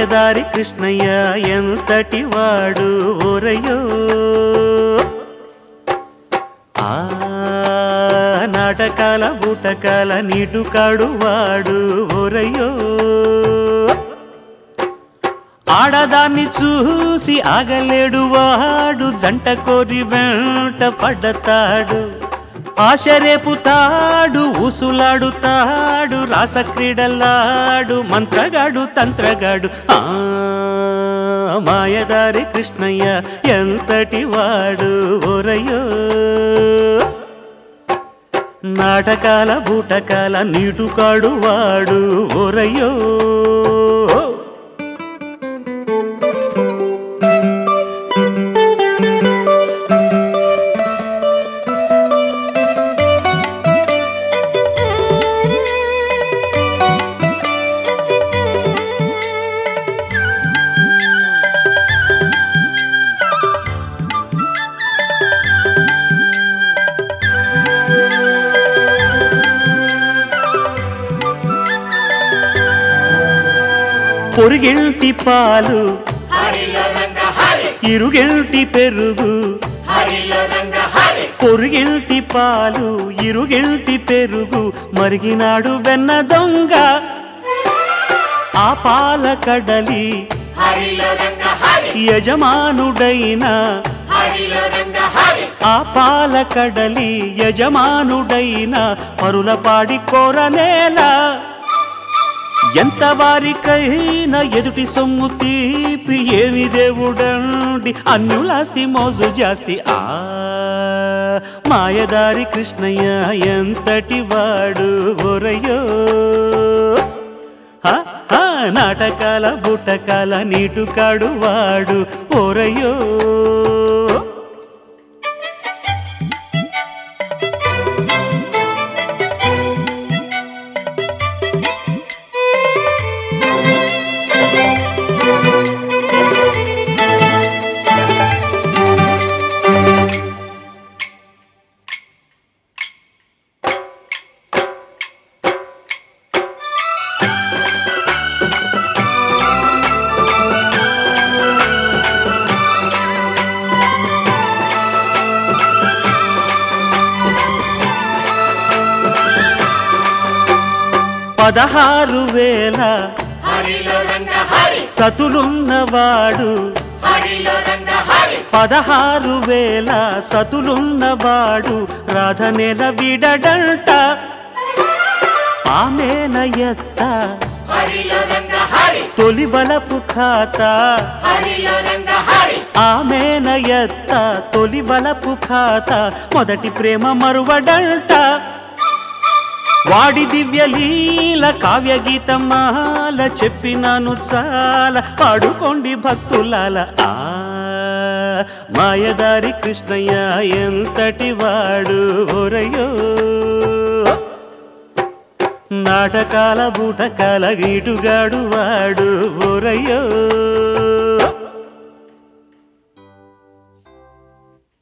మాయదారి కృష్ణయ్య ఎంతటి వాడు ఓరయ్యో ఆ నాటకాల బూటకాల నీటుకాడు వాడు ఓరయ్యో ఆడదాన్ని చూసి ఆగలేడు వాడు జంట కోరి వెంట పడతాడు ఆశ రేపుతాడు ఊసులాడుతాడు రాసక్రీడలాడు మంత్రగాడు తంత్రగాడు ఆ మాయదారి కృష్ణయ్య ఎంతటి వాడు ఓరయ్యో నాటకాల బూటకాల నీటుకాడు వాడు ఓరయ్యో పొరిగింటి పాలు హరిలో రంగ హరి ఇరుగింటి పెరుగు హరిలో రంగ హరి పొరుగింటి పాలు ఇరుగింటి పెరుగు మరిగినాడు వెన్న దొంగ ఆ పాల కడలి హరిలో రంగ హరి యజమానుడైన హరిలో రంగ హరి ఆ పాల కడలి యజమానుడైన పరుల పాడి కోరనేల ఎంత వారికైనా ఎదుటి సొమ్ము తీపి ఏమి దేవుడండి అన్యులాస్తి మోజు జాస్తి ఆ మాయదారి కృష్ణయ్య ఎంతటి వాడు ఒరయ్యో హ, హ, నాటకాల బుట్టకాల నీటుకాడు వాడు ఓరయ్యో పదహారు వేల హరిలో రంగ హరి సతులున్నవాడు హరిలో రంగ హరి పదహారు వేల సతులున్నవాడు రాధనేల విడడంట ఆమెన ఎత్త హరిలో రంగ హరి తొలి బలపు ఖాతా హరిలో రంగ హరి ఆమెన ఎత్త తొలి బలపు ఖాతా మొదటి ప్రేమ మరువడంట వాడి దివ్యలీల కావ్య గీతమాల చెప్పినాను చాలా పాడుకోండి భక్తులాల ఆ మాయదారి కృష్ణయ్య ఎంతటి వాడు ఓరయ్యో నాటకాల బూటకాల గీటుగాడు వాడు ఓరయ్యో